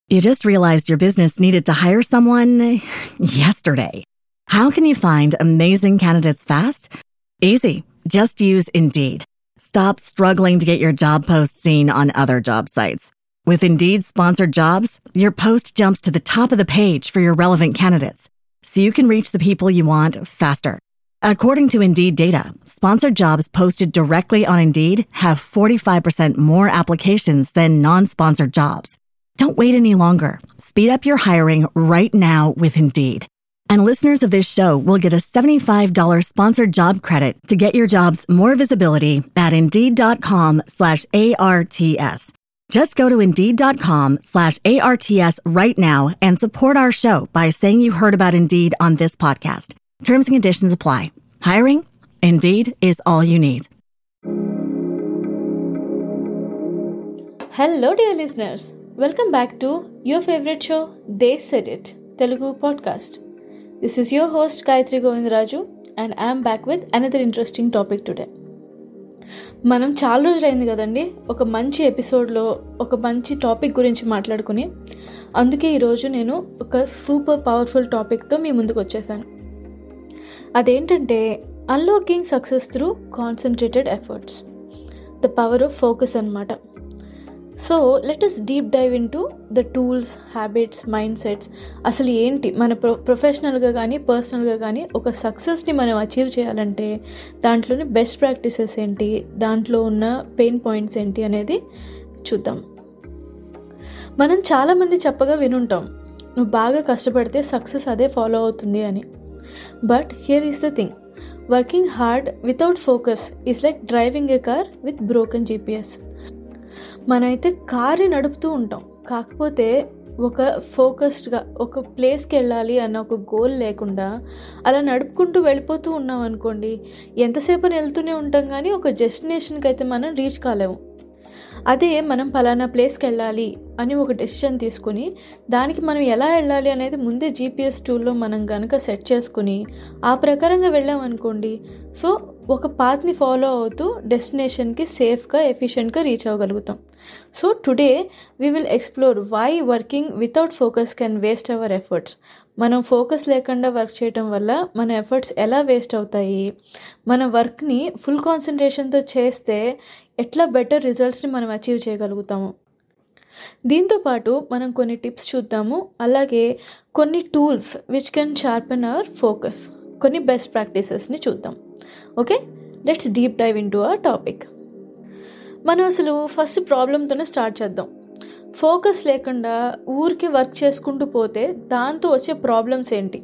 You just realized your business needed to hire someone yesterday. How can you find amazing candidates fast? Easy. Just use Indeed. Stop struggling to get your job post seen on other job sites. With Indeed sponsored jobs, your post jumps to the top of the page for your relevant candidates, so you can reach the people you want faster. According to Indeed data, sponsored jobs posted directly on Indeed have 45% more applications than non sponsored jobs. Don't wait any longer. Speed up your hiring right now with Indeed. And listeners of this show will get a $75 sponsored job credit to get your jobs more visibility at Indeed.com slash ARTS. Just go to Indeed.com slash ARTS right now and support our show by saying you heard about Indeed on this podcast. Terms and conditions apply. Hiring? Indeed is all you need. Hello dear listeners welcome back to your favourite show they said it Telugu podcast this is your host Gayatri Govindaraju and I'm back with another interesting topic today మనం చాలా రోజులైంది కదండి ఒక మంచి ఎపిసోడ్లో ఒక మంచి topic గురించి మాట్లాడుకుని అందుకే ఈరోజు నేను ఒక సూపర్ పవర్ఫుల్ టాపిక్తో మీ ముందుకు వచ్చేసాను అదేంటంటే unlocking success through concentrated efforts the power of focus అనమాట so let us deep dive into the tools habits mindsets అసలు ఏంటి మన ప్రొ ప్రొఫెషనల్గా కానీ పర్సనల్గా కానీ ఒక సక్సెస్ని మనం అచీవ్ చేయాలంటే దాంట్లోని బెస్ట్ ప్రాక్టీసెస్ ఏంటి దాంట్లో ఉన్న పెయిన్ పాయింట్స్ ఏంటి అనేది చూద్దాం మనం చాలామంది చెప్పగా వినుంటాం నువ్వు బాగా కష్టపడితే సక్సెస్ అదే ఫాలో అవుతుంది అని but here is the thing working hard without focus is like driving a car with broken GPS మనమైతే కారు నడుపుతూ ఉంటాం కాకపోతే ఒక ఫోకస్డ్గా ఒక ప్లేస్కి వెళ్ళాలి అన్న ఒక గోల్ లేకుండా అలా నడుపుకుంటూ వెళ్ళిపోతూ ఉన్నాం అనుకోండి ఎంతసేపు వెళ్తూనే ఉంటాం కానీ ఒక డెస్టినేషన్కి అయితే మనం రీచ్ కాలేము అదే మనం పలానా ప్లేస్కి వెళ్ళాలి అని ఒక డెసిషన్ తీసుకుని దానికి మనం ఎలా వెళ్ళాలి అనేది ముందే జీపీఎస్ టూల్లో మనం కనుక సెట్ చేసుకుని ఆ ప్రకారంగా వెళ్ళామనుకోండి సో ఒక పాత్ని ఫాలో అవుతూ డెస్టినేషన్కి సేఫ్గా ఎఫిషియెంట్గా రీచ్ అవ్వగలుగుతాం so today we will explore why working without focus can waste our efforts మనం ఫోకస్ లేకుండా వర్క్ చేయటం వల్ల మన ఎఫర్ట్స్ ఎలా వేస్ట్ అవుతాయి మన వర్క్ని ఫుల్ కాన్సన్ట్రేషన్తో చేస్తే ఎట్లా బెటర్ రిజల్ట్స్ని మనం అచీవ్ చేయగలుగుతాము దీంతోపాటు మనం కొన్ని టిప్స్ చూద్దాము అలాగే కొన్ని tools which can sharpen our focus కొన్ని బెస్ట్ ప్రాక్టీసెస్ని చూద్దాం okay let's deep dive into our topic మనం అసలు ఫస్ట్ ప్రాబ్లంతోనే స్టార్ట్ చేద్దాం ఫోకస్ లేకుండా ఊరికి వర్క్ చేసుకుంటూ పోతే దాంతో వచ్చే ప్రాబ్లమ్స్ ఏంటి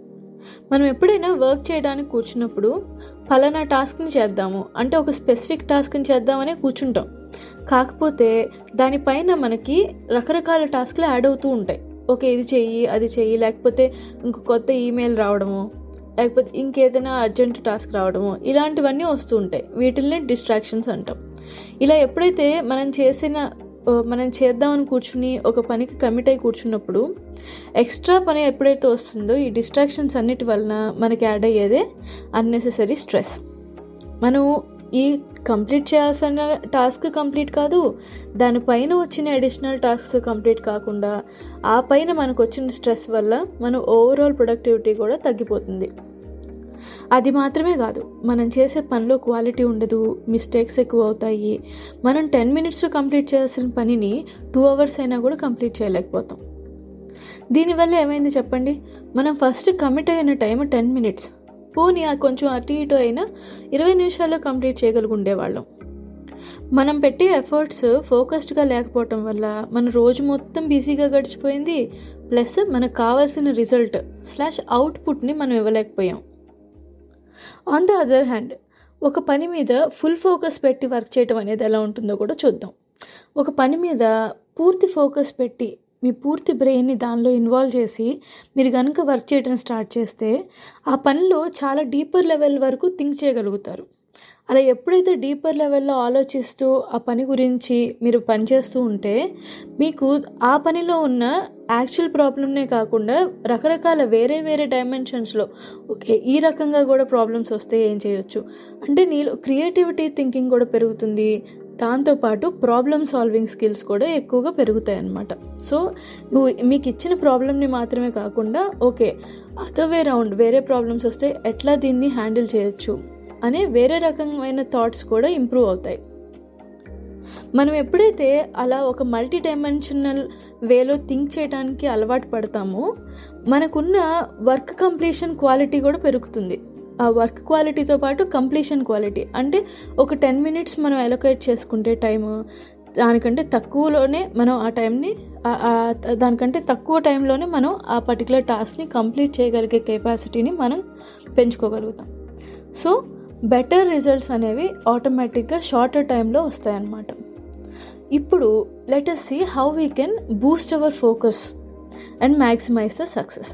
మనం ఎప్పుడైనా వర్క్ చేయడానికి కూర్చున్నప్పుడు ఫలానా టాస్క్ని చేద్దాము అంటే ఒక స్పెసిఫిక్ టాస్క్ని చేద్దామనే కూర్చుంటాం కాకపోతే దానిపైన మనకి రకరకాల టాస్క్లు యాడ్ అవుతూ ఉంటాయి ఓకే ఇది చెయ్యి అది చెయ్యి లేకపోతే ఇంకో కొత్త ఈమెయిల్ రావడము లేకపోతే ఇంకేదైనా అర్జెంట్ టాస్క్ రావడము ఇలాంటివన్నీ వస్తూ ఉంటాయి వీటిల్ని డిస్ట్రాక్షన్స్ అంటాం ఇలా ఎప్పుడైతే మనం చేసిన మనం చేద్దామని కూర్చుని ఒక పనికి కమిట్ అయి కూర్చున్నప్పుడు ఎక్స్ట్రా పని ఎప్పుడైతే వస్తుందో ఈ డిస్ట్రాక్షన్స్ అన్నిటి వలన మనకి యాడ్ అయ్యేదే అన్నెసెసరీ స్ట్రెస్ మనం ఈ కంప్లీట్ చేయాల్సిన టాస్క్ కంప్లీట్ కాదు దానిపైన వచ్చిన అడిషనల్ టాస్క్స్ కంప్లీట్ కాకుండా ఆ పైన మనకు వచ్చిన స్ట్రెస్ వల్ల మన ఓవరాల్ ప్రొడక్టివిటీ కూడా తగ్గిపోతుంది అది మాత్రమే కాదు మనం చేసే పనిలో క్వాలిటీ ఉండదు మిస్టేక్స్ ఎక్కువ అవుతాయి మనం టెన్ మినిట్స్లో కంప్లీట్ చేయాల్సిన పనిని టూ అవర్స్ అయినా కూడా కంప్లీట్ చేయలేకపోతాం దీనివల్ల ఏమైంది చెప్పండి మనం ఫస్ట్ కమిట్ అయిన టైం టెన్ మినిట్స్ పోనీ కొంచెం అటు ఇటు అయినా ఇరవై నిమిషాల్లో కంప్లీట్ చేయగలుగుండేవాళ్ళం మనం పెట్టే ఎఫర్ట్స్ ఫోకస్డ్గా లేకపోవటం వల్ల మన రోజు మొత్తం బిజీగా గడిచిపోయింది ప్లస్ మనకు కావాల్సిన రిజల్ట్ స్లాష్ అవుట్పుట్ని మనం ఇవ్వలేకపోయాం ఆన్ ద అదర్ హ్యాండ్ ఒక పని మీద ఫుల్ ఫోకస్ పెట్టి వర్క్ చేయడం అనేది ఎలా ఉంటుందో కూడా చూద్దాం ఒక పని మీద పూర్తి ఫోకస్ పెట్టి మీ పూర్తి బ్రెయిన్ని దానిలో ఇన్వాల్వ్ చేసి మీరు కనుక వర్క్ చేయడం స్టార్ట్ చేస్తే ఆ పనిలో చాలా డీపర్ లెవెల్ వరకు థింక్ చేయగలుగుతారు అలా ఎప్పుడైతే డీపర్ లెవెల్లో ఆలోచిస్తూ ఆ పని గురించి మీరు పనిచేస్తూ ఉంటే మీకు ఆ పనిలో ఉన్న యాక్చువల్ ప్రాబ్లమ్నే కాకుండా రకరకాల వేరే వేరే డైమెన్షన్స్లో ఓకే ఈ రకంగా కూడా ప్రాబ్లమ్స్ వస్తే ఏం చేయొచ్చు అంటే నీలో క్రియేటివిటీ థింకింగ్ కూడా పెరుగుతుంది దాంతోపాటు ప్రాబ్లమ్ సాల్వింగ్ స్కిల్స్ కూడా ఎక్కువగా పెరుగుతాయి అన్నమాట సో నువ్వు మీకు ఇచ్చిన ప్రాబ్లమ్ని మాత్రమే కాకుండా ఓకే అదర్ వే రౌండ్ వేరే ప్రాబ్లమ్స్ వస్తే ఎట్లా దీన్ని హ్యాండిల్ చేయొచ్చు అనే వేరే రకమైన థాట్స్ కూడా ఇంప్రూవ్ అవుతాయి మనం ఎప్పుడైతే అలా ఒక మల్టీ డైమెన్షనల్ వేలో థింక్ చేయడానికి అలవాటు పడతామో మనకున్న వర్క్ కంప్లీషన్ క్వాలిటీ కూడా పెరుగుతుంది ఆ వర్క్ క్వాలిటీతో పాటు కంప్లీషన్ క్వాలిటీ అంటే ఒక టెన్ మినిట్స్ మనం అలొకేట్ చేసుకుంటే టైం దానికంటే తక్కువలోనే మనం ఆ టైంని దానికంటే తక్కువ టైంలోనే మనం ఆ పర్టికులర్ టాస్క్ని కంప్లీట్ చేయగలిగే కెపాసిటీని మనం పెంచుకోగలుగుతాం సో బెటర్ రిజల్ట్స్ అనేవి ఆటోమేటిక్గా షార్టర్ టైంలో వస్తాయన్నమాట ఇప్పుడు let us see how we can boost our focus and maximise the success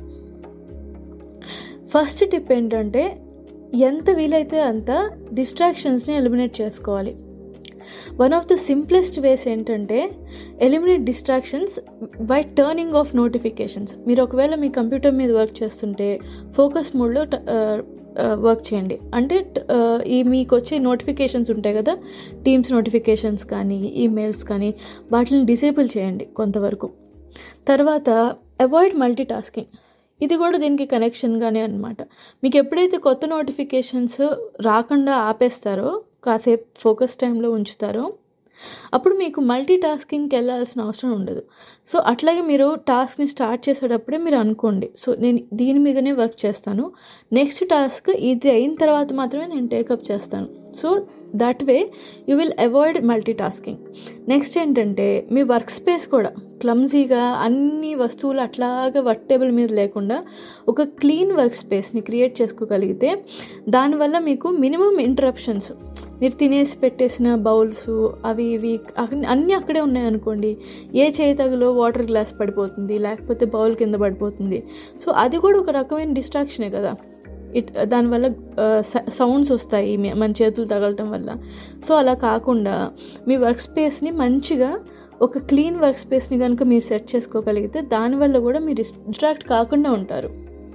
first tip ఏంటంటే ఎంత వీలైతే అంత డిస్ట్రాక్షన్స్ని ఎలిమినేట్ చేసుకోవాలి one of the simplest ways ఏంటంటే eliminate distractions by turning off notifications మీరు ఒకవేళ మీ కంప్యూటర్ మీద వర్క్ చేస్తుంటే ఫోకస్ మోడ్లో వర్క్ చేయండి అంటే ఈ మీకు వచ్చే నోటిఫికేషన్స్ ఉంటాయి కదా టీమ్స్ నోటిఫికేషన్స్ కానీ ఈమెయిల్స్ కానీ వాటిని డిసేబుల్ చేయండి కొంతవరకు తర్వాత అవాయిడ్ మల్టీ టాస్కింగ్ ఇది కూడా దీనికి కనెక్షన్గానే అనమాట మీకు ఎప్పుడైతే కొత్త నోటిఫికేషన్స్ రాకుండా ఆపేస్తారో కాసేపు ఫోకస్ టైంలో ఉంచుతారో అప్పుడు మీకు మల్టీ టాస్కింగ్కి వెళ్ళాల్సిన అవసరం ఉండదు సో అట్లాగే మీరు టాస్క్ని స్టార్ట్ చేసేటప్పుడే మీరు అనుకోండి సో నేను దీని మీదనే వర్క్ చేస్తాను నెక్స్ట్ టాస్క్ ఇది అయిన తర్వాత మాత్రమే నేను టేకప్ చేస్తాను so that way you will avoid multitasking next ఏంటంటే మీ వర్క్ స్పేస్ కూడా క్లమ్జీగా అన్ని వస్తువులు అట్లాగా వర్క్ టేబుల్ మీద లేకుండా ఒక క్లీన్ వర్క్ స్పేస్ని క్రియేట్ చేసుకోగలిగితే దానివల్ల మీకు మినిమం ఇంటరప్షన్స్ మీరు తినేసి పెట్టేసిన బౌల్స్ అవి ఇవి అన్నీ అక్కడే ఉన్నాయనుకోండి ఏ చేయి తగులో వాటర్ గ్లాస్ పడిపోతుంది లేకపోతే బౌల్ కింద పడిపోతుంది సో అది కూడా ఒక రకమైన డిస్ట్రాక్షనే కదా ఇట్ దానివల్ల సౌండ్స్ వస్తాయి మన చేతులు తగలటం వల్ల సో అలా కాకుండా మీ వర్క్ స్పేస్ని మంచిగా ఒక క్లీన్ వర్క్ స్పేస్ని కనుక మీరు సెట్ చేసుకోగలిగితే దానివల్ల కూడా మీరు డిస్ట్రాక్ట్ కాకుండా ఉంటారు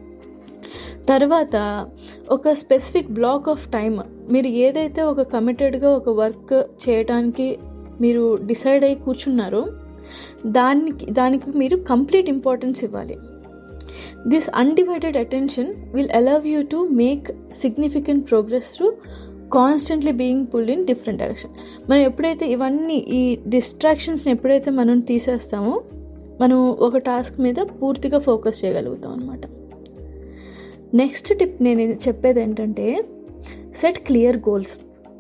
తర్వాత ఒక స్పెసిఫిక్ బ్లాక్ ఆఫ్ టైం మీరు ఏదైతే ఒక కమిటెడ్గా ఒక వర్క్ చేయడానికి మీరు డిసైడ్ అయ్యి కూర్చున్నారో దానికి దానికి మీరు కంప్లీట్ ఇంపార్టెన్స్ ఇవ్వాలి this undivided attention will allow you to make significant progress through constantly being pulled in different direction మనం ఎప్పుడైతే ఇవన్నీ ఈ డిస్ట్రాక్షన్స్ని ఎప్పుడైతే మనం తీసేస్తామో మనం ఒక టాస్క్ మీద పూర్తిగా ఫోకస్ చేయగలుగుతాం అనమాట నెక్స్ట్ టిప్ నేను చెప్పేది ఏంటంటే సెట్ క్లియర్ గోల్స్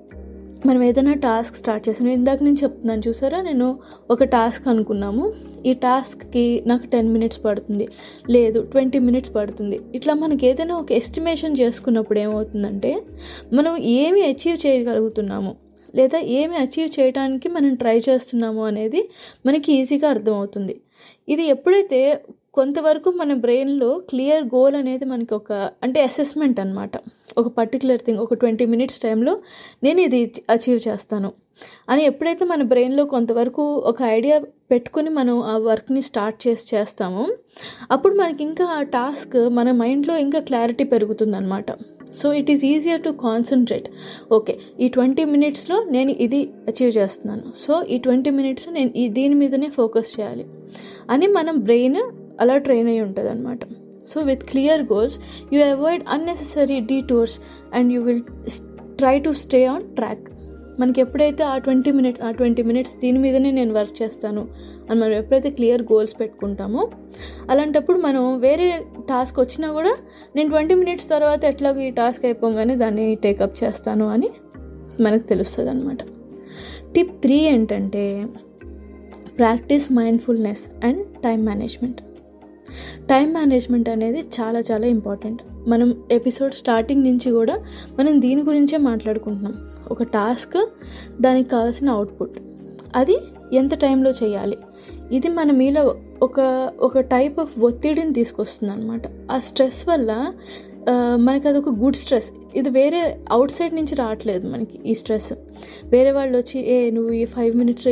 మనం ఏదైనా టాస్క్ స్టార్ట్ చేసాను ఇందాక నేను చెప్తున్నాను చూసారా నేను ఒక టాస్క్ అనుకున్నాము ఈ టాస్క్కి నాకు టెన్ మినిట్స్ పడుతుంది లేదు ట్వంటీ మినిట్స్ పడుతుంది ఇట్లా మనకి ఏదైనా ఒక ఎస్టిమేషన్ చేసుకున్నప్పుడు ఏమవుతుందంటే మనం ఏమి అచీవ్ చేయగలుగుతున్నాము లేదా ఏమి అచీవ్ చేయడానికి మనం ట్రై చేస్తున్నాము అనేది మనకి ఈజీగా అర్థమవుతుంది ఇది ఎప్పుడైతే కొంతవరకు మన బ్రెయిన్లో క్లియర్ గోల్ అనేది మనకి ఒక అంటే అసెస్మెంట్ అనమాట ఒక పర్టికులర్ థింగ్ ఒక ట్వంటీ మినిట్స్ టైంలో నేను ఇది అచీవ్ చేస్తాను అని ఎప్పుడైతే మన బ్రెయిన్లో కొంతవరకు ఒక ఐడియా పెట్టుకుని మనం ఆ వర్క్ని స్టార్ట్ చేసి చేస్తామో అప్పుడు మనకి ఇంకా ఆ టాస్క్ మన మైండ్లో ఇంకా క్లారిటీ పెరుగుతుంది అనమాట so it is easier to concentrate okay ఈ ట్వంటీ మినిట్స్లో నేను ఇది అచీవ్ చేస్తున్నాను సో ఈ ట్వంటీ మినిట్స్ నేను ఈ దీని మీదనే ఫోకస్ చేయాలి అని మనం బ్రెయిన్ అలా ట్రైన్ అయి ఉంటుంది అనమాట so with clear goals you avoid unnecessary detours and you will try to stay on track మనకి ఎప్పుడైతే ఆ ట్వంటీ మినిట్స్ ఆ ట్వంటీ మినిట్స్ దీని మీదనే నేను వర్క్ చేస్తాను అని మనం ఎప్పుడైతే క్లియర్ గోల్స్ పెట్టుకుంటామో అలాంటప్పుడు మనం వేరే టాస్క్ వచ్చినా కూడా నేను ట్వంటీ మినిట్స్ తర్వాత ఎట్లాగో ఈ టాస్క్ అయిపోగానే దాన్ని టేకప్ చేస్తాను అని మనకు తెలుస్తుంది అనమాట టిప్ త్రీ ఏంటంటే practice mindfulness and time management time management అనేది చాలా చాలా ఇంపార్టెంట్ మనం ఎపిసోడ్ స్టార్టింగ్ నుంచి కూడా మనం దీని గురించే మాట్లాడుకుంటున్నాం ఒక టాస్క్ దానికి కావాల్సిన అవుట్పుట్ అది ఎంత టైంలో చేయాలి ఇది మన మీద ఒక ఒక టైప్ ఆఫ్ ఒత్తిడిని తీసుకొస్తుంది అనమాట ఆ స్ట్రెస్ వల్ల మనకి అదొక గుడ్ స్ట్రెస్ ఇది వేరే అవుట్ సైడ్ నుంచి రావట్లేదు మనకి ఈ స్ట్రెస్ వేరే వాళ్ళు వచ్చి ఏ నువ్వు ఈ ఫైవ్ మినిట్స్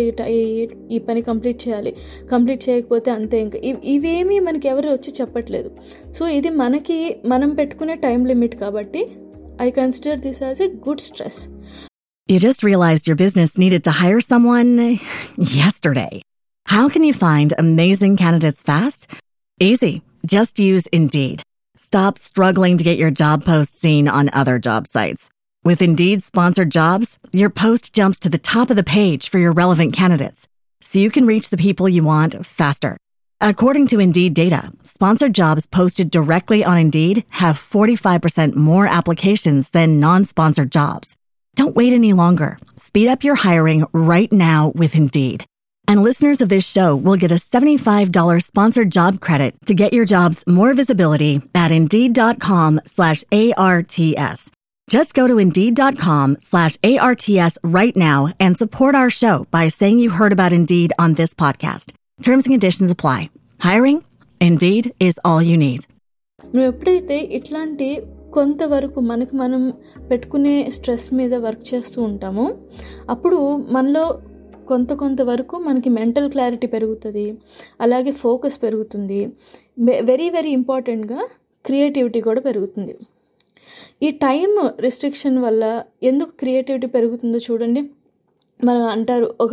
ఈ పని కంప్లీట్ చేయాలి కంప్లీట్ చేయకపోతే అంతే ఇంకా ఇవేమీ మనకి ఎవరు వచ్చి చెప్పట్లేదు సో ఇది మనకి మనం పెట్టుకునే టైం లిమిట్ కాబట్టి I consider this as a good stress You just realized your business needed to hire someone yesterday. How can you find amazing candidates fast? Easy. Just use Indeed. Stop struggling to get your job post seen on other job sites. With Indeed sponsored jobs, your post jumps to the top of the page for your relevant candidates, so you can reach the people you want faster. According to Indeed data, sponsored jobs posted directly on Indeed have 45% more applications than non sponsored jobs. Don't wait any longer. Speed up your hiring right now with Indeed. And listeners of this show will get a $75 sponsored job credit to get your jobs more visibility at Indeed.com slash ARTS. Just go to Indeed.com slash ARTS right now and support our show by saying you heard about Indeed on this podcast. Terms and conditions apply. Hiring? Indeed is all you need. నువ్వు ఎప్పుడైతే ఇట్లాంటి కొంతవరకు మనకు మనం పెట్టుకునే stress మీద work చేస్తూ ఉంటామో అప్పుడు మనలో కొంత కొంత వరకు మనకి మెంటల్ క్లారిటీ పెరుగుతుంది అలాగే ఫోకస్ పెరుగుతుంది వెరీ వెరీ ఇంపార్టెంట్గా క్రియేటివిటీ కూడా పెరుగుతుంది ఈ టైం రిస్ట్రిక్షన్ వల్ల ఎందుకు క్రియేటివిటీ పెరుగుతుందో చూడండి మనం అంటారు ఒక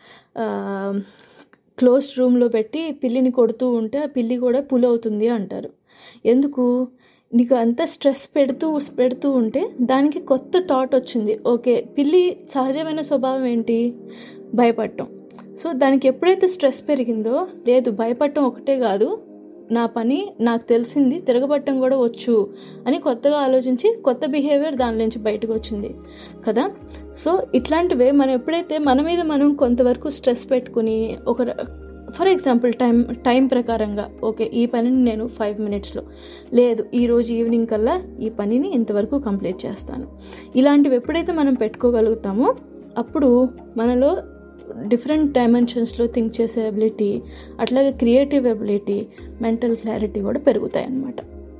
క్లోజ్డ్ రూమ్లో పెట్టి పిల్లిని కొడుతూ ఉంటే ఆ పిల్లి కూడా పుల్ అవుతుంది అంటారు ఎందుకు నీకు అంత స్ట్రెస్ పెడుతూ పెడుతూ ఉంటే దానికి కొత్త థాట్ వచ్చింది ఓకే పిల్లి సహజమైన స్వభావం ఏంటి భయపడటం సో దానికి ఎప్పుడైతే స్ట్రెస్ పెరిగిందో లేదు భయపడటం ఒకటే కాదు నా పని నాకు తెలిసింది తిరగబట్టం కూడా వచ్చు అని కొత్తగా ఆలోచించి కొత్త బిహేవియర్ దాని నుంచి బయటకు వచ్చింది కదా సో ఇట్లాంటివే మనం ఎప్పుడైతే మన మీద మనం కొంతవరకు స్ట్రెస్ పెట్టుకుని ఒక ఫర్ ఎగ్జాంపుల్ టైం టైం ప్రకారంగా ఓకే ఈ పనిని నేను ఫైవ్ మినిట్స్లో లేదు ఈరోజు ఈవినింగ్ కల్లా ఈ పనిని ఇంతవరకు కంప్లీట్ చేస్తాను ఇలాంటివి ఎప్పుడైతే మనం పెట్టుకోగలుగుతామో అప్పుడు మనలో డిఫరెంట్ డైమెన్షన్స్లో థింక్ చేసే అబిలిటీ అట్లాగే క్రియేటివ్ అబిలిటీ మెంటల్ క్లారిటీ కూడా పెరుగుతాయి అన్నమాట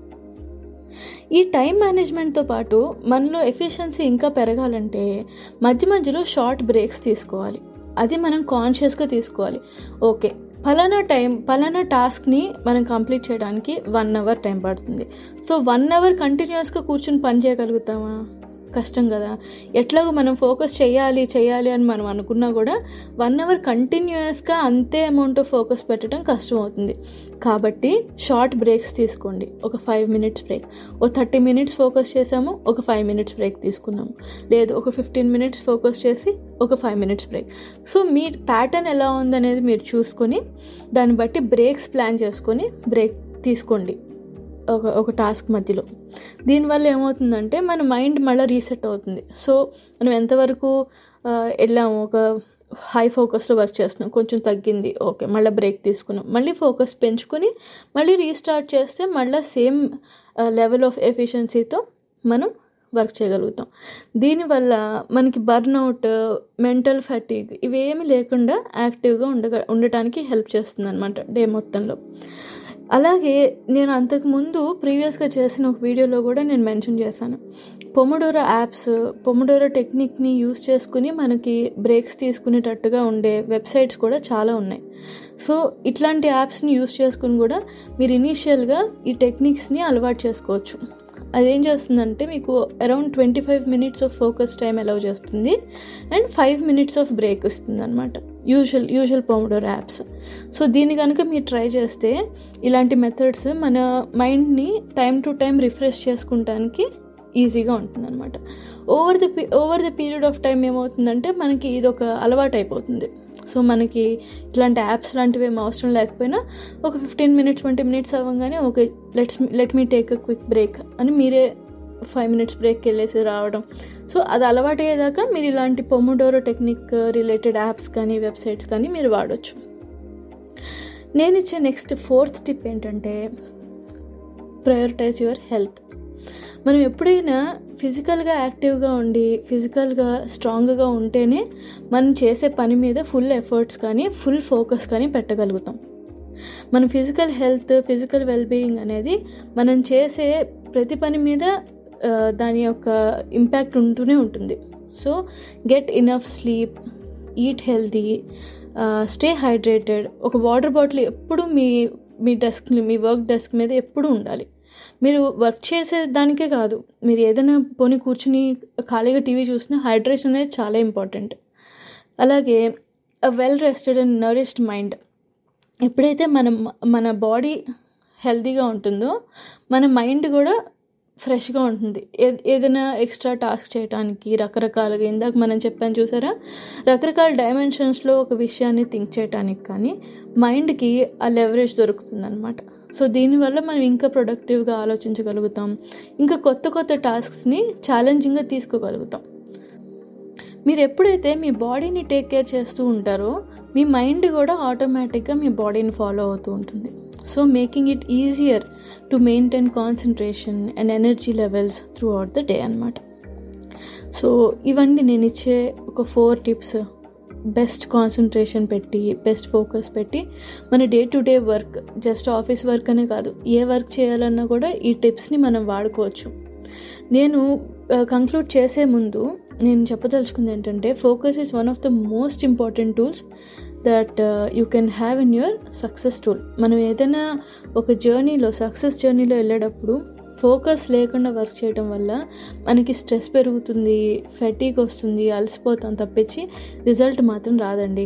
ఈ టైం మేనేజ్మెంట్తో పాటు మనలో ఎఫిషియన్సీ ఇంకా పెరగాలంటే మధ్య మధ్యలో షార్ట్ బ్రేక్స్ తీసుకోవాలి అది మనం కాన్షియస్గా తీసుకోవాలి ఓకే ఫలానా టైం ఫలానా టాస్క్ని మనం కంప్లీట్ చేయడానికి వన్ అవర్ టైం పడుతుంది సో వన్ అవర్ కంటిన్యూస్గా కూర్చొని పని చేయగలుగుతామా కష్టం కదా ఎట్లాగో మనం ఫోకస్ చేయాలి చేయాలి అని మనం అనుకున్నా కూడా వన్ అవర్ కంటిన్యూస్గా అంతే అమౌంట్ ఆఫ్ ఫోకస్ పెట్టడం కష్టం అవుతుంది కాబట్టి షార్ట్ బ్రేక్స్ తీసుకోండి ఒక ఫైవ్ మినిట్స్ బ్రేక్ ఓ థర్టీ మినిట్స్ ఫోకస్ చేసాము ఒక ఫైవ్ మినిట్స్ బ్రేక్ తీసుకున్నాము లేదు ఒక ఫిఫ్టీన్ మినిట్స్ ఫోకస్ చేసి ఒక ఫైవ్ మినిట్స్ బ్రేక్ సో మీ ప్యాటర్న్ ఎలా ఉందనేది మీరు చూసుకొని దాన్ని బట్టి బ్రేక్స్ ప్లాన్ చేసుకొని బ్రేక్ తీసుకోండి ఒక ఒక టాస్క్ మధ్యలో దీనివల్ల ఏమవుతుందంటే మన మైండ్ మళ్ళీ రీసెట్ అవుతుంది సో మనం ఎంతవరకు వెళ్ళాము ఒక హై ఫోకస్లో వర్క్ చేస్తున్నాం కొంచెం తగ్గింది ఓకే మళ్ళీ బ్రేక్ తీసుకున్నాం మళ్ళీ ఫోకస్ పెంచుకొని మళ్ళీ రీస్టార్ట్ చేస్తే మళ్ళీ సేమ్ లెవెల్ ఆఫ్ ఎఫిషియన్సీతో మనం వర్క్ చేయగలుగుతాం దీనివల్ల మనకి బర్న్అవుట్ మెంటల్ ఫటీగ్ ఇవేమీ లేకుండా యాక్టివ్గా ఉండగ ఉండటానికి హెల్ప్ చేస్తుంది అనమాట డే మొత్తంలో అలాగే నేను అంతకుముందు ప్రీవియస్గా చేసిన ఒక వీడియోలో కూడా నేను మెన్షన్ చేశాను పొమడోరో యాప్స్ పొమడోరో టెక్నిక్ని యూస్ చేసుకుని మనకి బ్రేక్స్ తీసుకునేటట్టుగా ఉండే వెబ్సైట్స్ కూడా చాలా ఉన్నాయి సో ఇట్లాంటి యాప్స్ని యూస్ చేసుకుని కూడా మీరు ఇనీషియల్గా ఈ టెక్నిక్స్ని అలవాటు చేసుకోవచ్చు అదేం చేస్తుందంటే మీకు around twenty five minutes of focus time allow చేస్తుంది and five minutes of break ఇస్తుంది అనమాట usual usual pomodoro apps so దీన్ని కనుక మీరు ట్రై చేస్తే ఇలాంటి మెథడ్స్ మన మైండ్ని టైం టు టైం రిఫ్రెష్ చేసుకుంటానికి ఈజీగా ఉంటుంది అనమాట over the over the period of time ఏమవుతుందంటే మనకి ఇది ఒక అలవాటు అయిపోతుంది సో మనకి ఇట్లాంటి యాప్స్ లాంటివి ఏం అవసరం లేకపోయినా ఒక ఫిఫ్టీన్ మినిట్స్ ట్వంటీ మినిట్స్ అవ్వగానే okay let's let me take a quick break అని మీరే ఫైవ్ మినిట్స్ బ్రేక్కి వెళ్ళేసి రావడం సో అది అలవాటు అయ్యేదాకా మీరు ఇలాంటి పొమోడోరో టెక్నిక్ రిలేటెడ్ యాప్స్ కానీ వెబ్సైట్స్ కానీ మీరు వాడచ్చు నేను ఇచ్చే నెక్స్ట్ ఫోర్త్ టిప్ ఏంటంటే ప్రయారిటైజ్ యువర్ హెల్త్ మనం ఎప్పుడైనా ఫిజికల్గా యాక్టివ్గా ఉండి ఫిజికల్గా స్ట్రాంగ్గా ఉంటేనే మనం చేసే పని మీద ఫుల్ ఎఫర్ట్స్ కానీ ఫుల్ ఫోకస్ కానీ పెట్టగలుగుతాం మన ఫిజికల్ హెల్త్ ఫిజికల్ వెల్బీయింగ్ అనేది మనం చేసే ప్రతి పని మీద దాని యొక్క ఇంపాక్ట్ ఉంటూనే ఉంటుంది so get enough sleep eat healthy stay hydrated ఒక వాటర్ బాటిల్ ఎప్పుడు మీ మీ డెస్క్ మీ వర్క్ డెస్క్ మీద ఎప్పుడు ఉండాలి మీరు వర్క్ చేసే దానికే కాదు మీరు ఏదైనా పోనీ కూర్చుని ఖాళీగా టీవీ చూసినా హైడ్రేషన్ అనేది చాలా ఇంపార్టెంట్ అలాగే well rested and nourished mind ఎప్పుడైతే మనం మన బాడీ హెల్తీగా ఉంటుందో మన మైండ్ కూడా ఫ్రెష్గా ఉంటుంది ఏదైనా ఎక్స్ట్రా టాస్క్ చేయడానికి రకరకాలుగా ఇందాక మనం చెప్పాను చూసారా రకరకాల డైమెన్షన్స్లో ఒక విషయాన్ని థింక్ చేయడానికి కానీ మైండ్కి ఆ లెవరేజ్ దొరుకుతుంది అనమాట సో దీనివల్ల మనం ఇంకా ప్రొడక్టివ్గా ఆలోచించగలుగుతాం ఇంకా కొత్త కొత్త టాస్క్స్ని ఛాలెంజింగ్గా తీసుకోగలుగుతాం మీరు ఎప్పుడైతే మీ బాడీని టేక్ కేర్ చేస్తూ ఉంటారో మీ మైండ్ కూడా ఆటోమేటిక్గా మీ బాడీని ఫాలో అవుతూ ఉంటుంది so making it easier to maintain concentration and energy levels throughout the day అనమాట సో ఇవన్నీ నేను ఇచ్చే ఒక ఫోర్ టిప్స్ బెస్ట్ కాన్సన్ట్రేషన్ పెట్టి బెస్ట్ ఫోకస్ పెట్టి మన day to day work just office work అనే కాదు ఏ వర్క్ చేయాలన్నా కూడా ఈ టిప్స్ని మనం వాడుకోవచ్చు నేను కంక్లూడ్ చేసే ముందు నేను చెప్పదలుచుకుంది ఏంటంటే focus is one of the most important tools that you can have in your success tool మనం ఏదైనా ఒక జర్నీలో సక్సెస్ జర్నీలో వెళ్ళేటప్పుడు ఫోకస్ లేకుండా వర్క్ చేయడం వల్ల మనకి స్ట్రెస్ పెరుగుతుంది ఫెటీక్ వస్తుంది అలసిపోతాం తప్పించి రిజల్ట్ మాత్రం రాదండి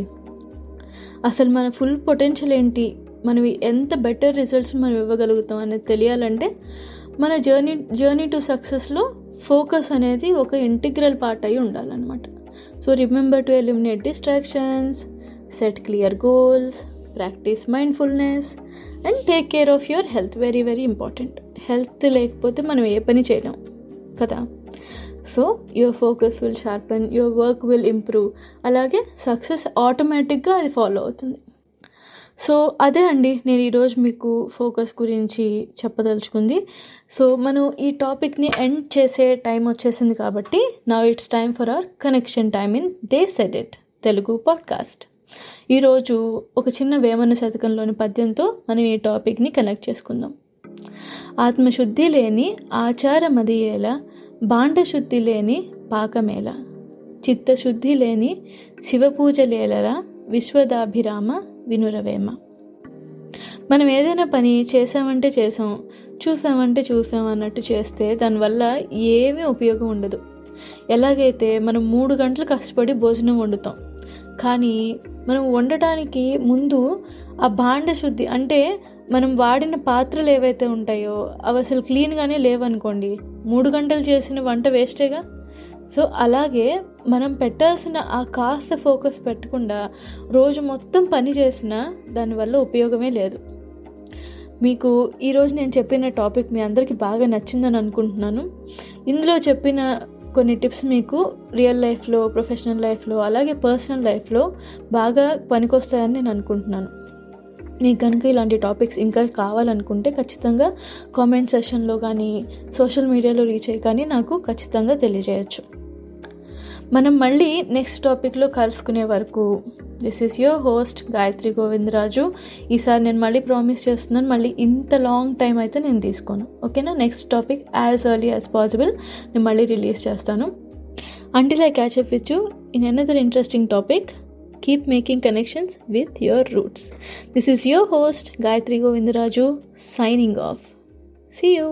అసలు మన ఫుల్ పొటెన్షియల్ ఏంటి మనం ఎంత బెటర్ రిజల్ట్స్ మనం ఇవ్వగలుగుతాం అనేది తెలియాలంటే మన జర్నీ జర్నీ టు సక్సెస్లో ఫోకస్ అనేది ఒక ఇంటిగ్రల్ పార్ట్ అయి ఉండాలన్నమాట so remember to eliminate distractions set clear goals practice mindfulness and take care of your health very very important health లేకపోతే మనం ఏ పని చేయలేం కదా so your focus will sharpen your work will improve అలాగే success ఆటోమేటిక్గా అది ఫాలో అవుతుంది సో అదే అండి నేను ఈరోజు మీకు ఫోకస్ గురించి చెప్పదలుచుకుంది సో మనం ఈ టాపిక్ని ఎండ్ చేసే టైం వచ్చేసింది కాబట్టి నా it's time for our connection time in they said it Telugu podcast ఈరోజు ఒక చిన్న వేమన శతకంలోని పద్యంతో మనం ఈ టాపిక్ని కనెక్ట్ చేసుకుందాం ఆత్మశుద్ధి లేని ఆచారమదియేల బాండశుద్ధి లేని పాకమేల చిత్తశుద్ధి లేని శివపూజ లేలరా విశ్వదాభిరామ వినురవేమ మనం ఏదైనా పని చేసామంటే చేసాం చూసామంటే చూసాం అన్నట్టు చేస్తే దానివల్ల ఏమీ ఉపయోగం ఉండదు ఎలాగైతే మనం మూడు గంటలు కష్టపడి భోజనం వండుతాం కానీ మనం వండటానికి ముందు ఆ భాండ శుద్ధి అంటే మనం వాడిన పాత్రలు ఏవైతే ఉంటాయో అవి అసలు క్లీన్గానే లేవనుకోండి మూడు గంటలు చేసిన వంట వేస్టేగా సో అలాగే మనం పెట్టాల్సిన ఆ కాస్త ఫోకస్ పెట్టకుండా రోజు మొత్తం పని చేసినా దానివల్ల ఉపయోగమే లేదు మీకు ఈరోజు నేను చెప్పిన టాపిక్ మీ అందరికీ బాగా నచ్చిందని అనుకుంటున్నాను ఇందులో చెప్పిన కొన్ని టిప్స్ మీకు రియల్ లైఫ్లో ప్రొఫెషనల్ లైఫ్లో అలాగే పర్సనల్ లైఫ్లో బాగా పనికొస్తాయని నేను అనుకుంటున్నాను మీకు కనుక ఇలాంటి టాపిక్స్ ఇంకా కావాలనుకుంటే ఖచ్చితంగా కామెంట్ సెషన్లో కానీ సోషల్ మీడియాలో రీచ్ అయ్యి కానీ నాకు ఖచ్చితంగా తెలియజేయచ్చు మనం మళ్ళీ నెక్స్ట్ టాపిక్లో కలుసుకునే వరకు this is your host Gayatri Govindaraju ఈసారి నేను మళ్ళీ ప్రామిస్ చేస్తున్నాను మళ్ళీ ఇంత లాంగ్ టైం అయితే నేను తీసుకోను ఓకేనా next topic as early as possible నేను మళ్ళీ రిలీజ్ చేస్తాను until I catch up with you in another interesting topic keep making connections with your roots this is your host Gayatri Govindaraju signing off see you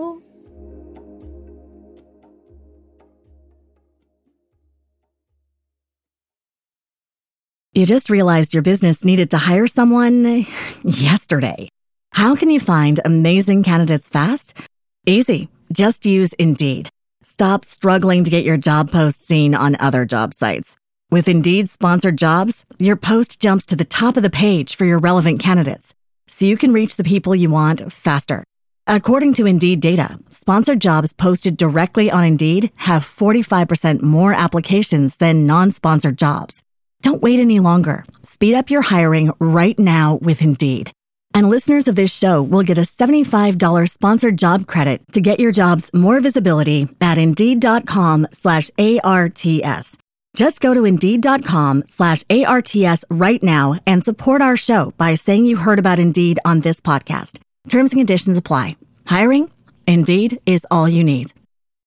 You just realized your business needed to hire someone yesterday. How can you find amazing candidates fast? Easy. Just use Indeed. Stop struggling to get your job post seen on other job sites. With Indeed sponsored jobs, your post jumps to the top of the page for your relevant candidates, so you can reach the people you want faster. According to Indeed data, sponsored jobs posted directly on Indeed have 45% more applications than non sponsored jobs. Don't wait any longer. Speed up your hiring right now with Indeed. And listeners of this show will get a $75 sponsored job credit to get your jobs more visibility at Indeed.com slash ARTS. Just go to Indeed.com slash ARTS right now and support our show by saying you heard about Indeed on this podcast. Terms and conditions apply. Hiring? Indeed is all you need.